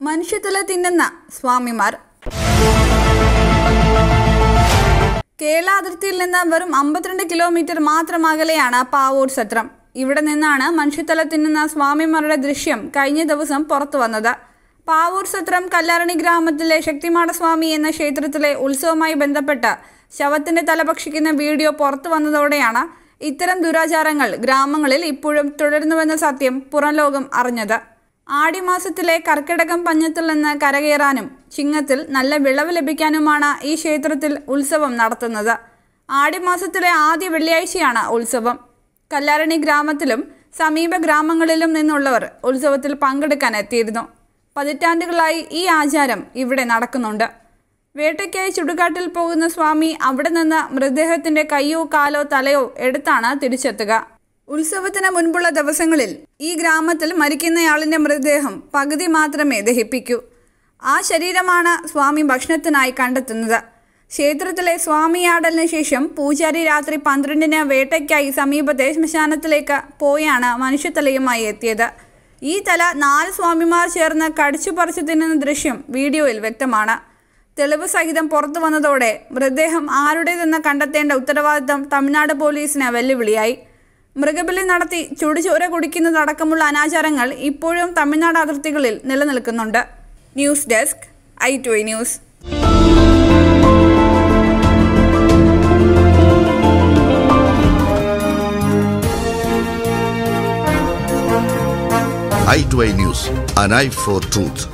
മനുഷ്യത്തല തിന്നുന്ന സ്വാമിമാർ കേരള അതിർത്തിയിൽ നിന്ന് വെറും അമ്പത്തിരണ്ട് കിലോമീറ്റർ മാത്രം അകലെയാണ് പാവൂർ സത്രം ഇവിടെ നിന്നാണ് മനുഷ്യത്തല തിന്നുന്ന സ്വാമിമാരുടെ ദൃശ്യം കഴിഞ്ഞ ദിവസം പുറത്തു വന്നത് പാവൂർ സത്രം കല്ലാരണി ഗ്രാമത്തിലെ ശക്തിമാട സ്വാമി എന്ന ക്ഷേത്രത്തിലെ ഉത്സവവുമായി ബന്ധപ്പെട്ട് ശവത്തിന്റെ തല ഭക്ഷിക്കുന്ന വീഡിയോ പുറത്തു വന്നതോടെയാണ് ഇത്തരം ദുരാചാരങ്ങൾ ഗ്രാമങ്ങളിൽ ഇപ്പോഴും തുടരുന്നുവെന്ന സത്യം പുറം ലോകം അറിഞ്ഞത് ആടിമാസത്തിലെ കർക്കിടകം പഞ്ഞത്തിൽ നിന്ന് കരകയറാനും ചിങ്ങത്തിൽ നല്ല വിളവ് ലഭിക്കാനുമാണ് ഈ ക്ഷേത്രത്തിൽ ഉത്സവം നടത്തുന്നത് ആടിമാസത്തിലെ ആദ്യ വെള്ളിയാഴ്ചയാണ് ഉത്സവം കല്ലാരണി ഗ്രാമത്തിലും സമീപ ഗ്രാമങ്ങളിലും നിന്നുള്ളവർ ഉത്സവത്തിൽ പങ്കെടുക്കാൻ എത്തിയിരുന്നു പതിറ്റാണ്ടുകളായി ഈ ആചാരം ഇവിടെ നടക്കുന്നുണ്ട് വേട്ടയ്ക്കായി ചുടുകാട്ടിൽ പോകുന്ന സ്വാമി അവിടെ നിന്ന് മൃതദേഹത്തിന്റെ കൈയോ കാലോ തലയോ എടുത്താണ് തിരിച്ചെത്തുക ഉത്സവത്തിന് മുൻപുള്ള ദിവസങ്ങളിൽ ഈ ഗ്രാമത്തിൽ മരിക്കുന്നയാളിന്റെ മൃതദേഹം പകുതി മാത്രമേ ദഹിപ്പിക്കൂ ആ ശരീരമാണ് സ്വാമി ഭക്ഷണത്തിനായി കണ്ടെത്തുന്നത് ക്ഷേത്രത്തിലെ സ്വാമിയാടലിന് ശേഷം പൂജാരി രാത്രി പന്ത്രണ്ടിന് വേട്ടയ്ക്കായി സമീപത്തെ ശ്മശാനത്തിലേക്ക് പോയാണ് മനുഷ്യത്തലയുമായി എത്തിയത് ഈ തല നാല് സ്വാമിമാർ ചേർന്ന് കടിച്ചു പറിച്ചു തിന്നുന്ന ദൃശ്യം വീഡിയോയിൽ വ്യക്തമാണ് തെളിവ് സഹിതം പുറത്തു വന്നതോടെ മൃതദേഹം ആരുടേതെന്ന് കണ്ടെത്തേണ്ട ഉത്തരവാദിത്തം തമിഴ്നാട് പോലീസിന് വെല്ലുവിളിയായി മൃഗബലി നടത്തി ചുടുചോര കുടിക്കുന്നതടക്കമുള്ള അനാചാരങ്ങൾ ഇപ്പോഴും തമിഴ്നാട് അതിർത്തികളിൽ നിലനിൽക്കുന്നുണ്ട് news desk I two news i2i News, an eye for truth.